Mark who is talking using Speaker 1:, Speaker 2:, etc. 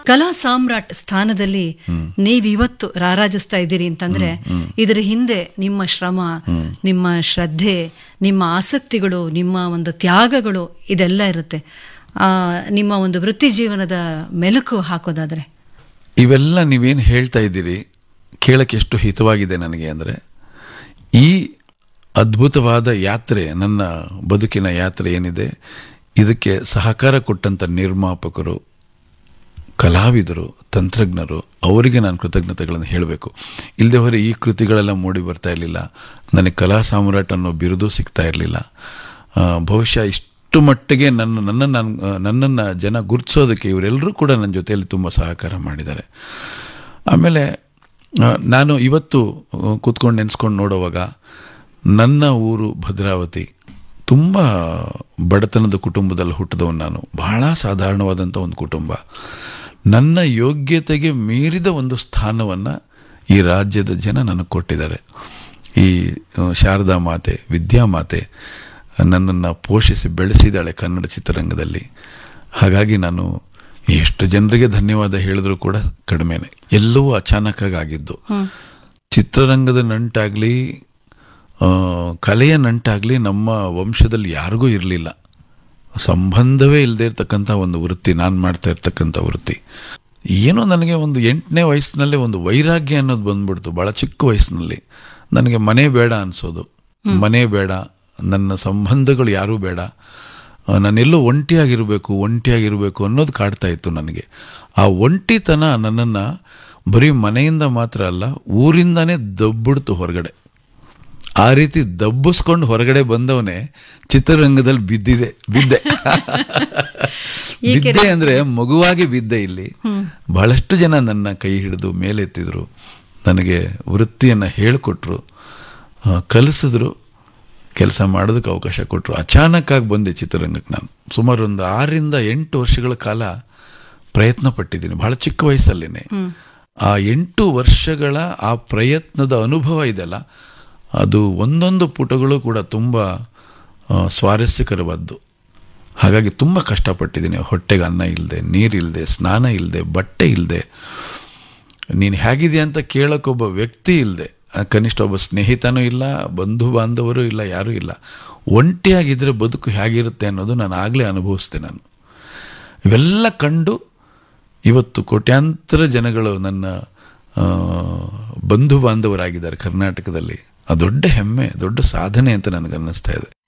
Speaker 1: ಕಲಾ ಸಾಮ್ರಾಟ್ ಸ್ಥಾನದಲ್ಲಿ ನೀವಿವತ್ತು ರಾರಾಜಿಸ್ತಾ ಇದ್ದೀರಿ ಅಂತಂದ್ರೆ ಇದರ ಹಿಂದೆ ನಿಮ್ಮ ಶ್ರಮ ನಿಮ್ಮ ಶ್ರದ್ಧೆ ನಿಮ್ಮ ಆಸಕ್ತಿಗಳು ನಿಮ್ಮ ಒಂದು ತ್ಯಾಗಗಳು ಇದೆಲ್ಲ ಇರುತ್ತೆ ಆ, ನಿಮ್ಮ ಒಂದು ವೃತ್ತಿ ಜೀವನದ ಮೆಲುಕು ಹಾಕೋದಾದ್ರೆ
Speaker 2: ಇವೆಲ್ಲ ನೀವೇನು ಹೇಳ್ತಾ ಇದ್ದೀರಿ ಕೇಳಕ್ಕೆ ಎಷ್ಟು ಹಿತವಾಗಿದೆ ನನಗೆ ಅಂದರೆ ಈ ಅದ್ಭುತವಾದ ಯಾತ್ರೆ ನನ್ನ ಬದುಕಿನ ಯಾತ್ರೆ ಏನಿದೆ ಇದಕ್ಕೆ ಸಹಕಾರ ಕೊಟ್ಟಂಥ ನಿರ್ಮಾಪಕರು ಕಲಾವಿದರು ತಂತ್ರಜ್ಞರು ಅವರಿಗೆ ನಾನು ಕೃತಜ್ಞತೆಗಳನ್ನು ಹೇಳಬೇಕು ಇಲ್ಲದೆ ಹೊರ ಈ ಕೃತಿಗಳೆಲ್ಲ ಮೂಡಿ ಬರ್ತಾ ಇರಲಿಲ್ಲ ನನಗೆ ಕಲಾ ಸಾಮ್ರಾಟ್ ಅನ್ನೋ ಬಿರುದು ಸಿಗ್ತಾ ಇರಲಿಲ್ಲ ಬಹುಶಃ ಇಷ್ಟು ಮಟ್ಟಿಗೆ ನನ್ನ ನನ್ನನ್ನು ನನ್ನನ್ನು ಜನ ಗುರುತಿಸೋದಕ್ಕೆ ಇವರೆಲ್ಲರೂ ಕೂಡ ನನ್ನ ಜೊತೆಯಲ್ಲಿ ತುಂಬ ಸಹಕಾರ ಮಾಡಿದ್ದಾರೆ ಆಮೇಲೆ ಆ, ನಾನು ಇವತ್ತು ಕೂತ್ಕೊಂಡು ನೆನೆಸ್ಕೊಂಡು ನೋಡುವಾಗ ನನ್ನ ಊರು ಭದ್ರಾವತಿ ತುಂಬ ಬಡತನದ ಕುಟುಂಬದಲ್ಲಿ ಹುಟ್ಟಿದವನು ನಾನು ಬಹಳ ಸಾಧಾರಣವಾದಂಥ ಒಂದು ಕುಟುಂಬ ನನ್ನ ಯೋಗ್ಯತೆಗೆ ಮೀರಿದ ಒಂದು ಸ್ಥಾನವನ್ನು ಈ ರಾಜ್ಯದ ಜನ ನನಗೆ ಕೊಟ್ಟಿದ್ದಾರೆ ಈ ಆ, ಶಾರದಾ ಮಾತೆ ವಿದ್ಯಾಮಾತೆ ನನ್ನನ್ನು ಪೋಷಿಸಿ ಬೆಳೆಸಿದ್ದಾಳೆ ಕನ್ನಡ ಚಿತ್ರರಂಗದಲ್ಲಿ ಹಾಗಾಗಿ ನಾನು ಎಷ್ಟು ಜನರಿಗೆ ಧನ್ಯವಾದ ಹೇಳಿದ್ರು ಕೂಡ ಕಡಿಮೆನೆ ಎಲ್ಲವೂ ಅಚಾನಕ್ಕಾಗಿ ಆಗಿದ್ದು ಚಿತ್ರರಂಗದ ನಂಟಾಗ್ಲಿ ಆ, ಕಲೆಯ ನಂಟಾಗ್ಲಿ ನಮ್ಮ ವಂಶದಲ್ಲಿ ಯಾರಿಗೂ ಇರಲಿಲ್ಲ ಸಂಬಂಧವೇ ಇಲ್ಲದೆ ಇರ್ತಕ್ಕಂಥ ಒಂದು ವೃತ್ತಿ ನಾನು ಮಾಡ್ತಾ ಇರ್ತಕ್ಕಂಥ ವೃತ್ತಿ ಏನೋ ನನಗೆ ಒಂದು ಎಂಟನೇ ವಯಸ್ಸಿನಲ್ಲೇ ಒಂದು ವೈರಾಗ್ಯ ಅನ್ನೋದು ಬಂದ್ಬಿಡ್ತು ಭಾಳ ಚಿಕ್ಕ ವಯಸ್ಸಿನಲ್ಲಿ ನನಗೆ ಮನೆ ಬೇಡ ಅನಿಸೋದು ಮನೆ ಬೇಡ ನನ್ನ ಸಂಬಂಧಗಳು ಯಾರೂ ಬೇಡ ಆ, ನಾನೆಲ್ಲೋ ಒಂಟಿಯಾಗಿರಬೇಕು ಒಂಟಿಯಾಗಿರಬೇಕು ಅನ್ನೋದು ಕಾಡ್ತಾ ಇತ್ತು ನನಗೆ ಆ ಒಂಟಿತನ ನನ್ನನ್ನು ಬರೀ ಮನೆಯಿಂದ ಮಾತ್ರ ಅಲ್ಲ ಊರಿಂದಾನೇ ದಬ್ಬಿಡ್ತು ಹೊರಗಡೆ ಆ ರೀತಿ ದಬ್ಬಿಸ್ಕೊಂಡು ಹೊರಗಡೆ ಬಂದವನೇ ಚಿತ್ರರಂಗದಲ್ಲಿ ಬಿದ್ದಿದೆ ಬಿದ್ದೆ ಬಿದ್ದೆ ಅಂದ್ರೆ ಮಗುವಾಗಿ ಬಿದ್ದೆ ಇಲ್ಲಿ ಬಹಳಷ್ಟು ಜನ ನನ್ನ ಕೈ ಹಿಡಿದು ಮೇಲೆತ್ತಿದ್ರು ನನಗೆ ವೃತ್ತಿಯನ್ನ ಹೇಳಿಕೊಟ್ರು ಆ, ಕಲಿಸಿದ್ರು ಕೆಲಸ ಮಾಡೋದಕ್ಕೆ ಅವಕಾಶ ಕೊಟ್ಟರು ಅಚಾನಕ್ಕಾಗಿ ಬಂದೆ ಚಿತ್ರರಂಗಕ್ಕೆ ನಾನು ಸುಮಾರು ಒಂದು ಆರರಿಂದ ಎಂಟು ವರ್ಷಗಳ ಕಾಲ ಪ್ರಯತ್ನ ಪಟ್ಟಿದ್ದೀನಿ ಬಹಳ ಚಿಕ್ಕ ವಯಸ್ಸಲ್ಲೇನೆ ಆ ಎಂಟು ವರ್ಷಗಳ ಆ ಪ್ರಯತ್ನದ ಅನುಭವ ಇದೆಲ್ಲ ಅದು ಒಂದೊಂದು ಪುಟಗಳು ಕೂಡ ತುಂಬ ಆ, ಸ್ವಾರಸ್ಯಕರವಾದ್ದು ಹಾಗಾಗಿ ತುಂಬ ಕಷ್ಟಪಟ್ಟಿದ್ದೀನಿ ಹೊಟ್ಟೆಗೆ ಅನ್ನ ಇಲ್ಲದೆ ನೀರಿಲ್ಲದೆ ಸ್ನಾನ ಇಲ್ಲದೆ ಬಟ್ಟೆ ಇಲ್ಲದೆ ನೀನು ಹೇಗಿದೆಯಾ ಅಂತ ಕೇಳೋಕ್ಕೊಬ್ಬ ವ್ಯಕ್ತಿ ಇಲ್ಲದೆ ಕನಿಷ್ಠ ಒಬ್ಬ ಸ್ನೇಹಿತನೂ ಇಲ್ಲ ಬಂಧು ಬಾಂಧವರು ಇಲ್ಲ ಯಾರೂ ಇಲ್ಲ ಒಂಟಿಯಾಗಿದ್ದರೆ ಬದುಕು ಹೇಗಿರುತ್ತೆ ಅನ್ನೋದು ನಾನು ಆಗಲೇ ಅನುಭವಿಸ್ದೆ ನಾನು ಇವೆಲ್ಲ ಕಂಡು ಇವತ್ತು ಕೋಟ್ಯಾಂತರ ಜನಗಳು ನನ್ನ ಆ, ಬಂಧು ಬಾಂಧವರಾಗಿದ್ದಾರೆ ಕರ್ನಾಟಕದಲ್ಲಿ ಆ ದೊಡ್ಡ ಹೆಮ್ಮೆ ದೊಡ್ಡ ಸಾಧನೆ ಅಂತ ನನಗೆ ಅನ್ನಿಸ್ತಾ ಇದೆ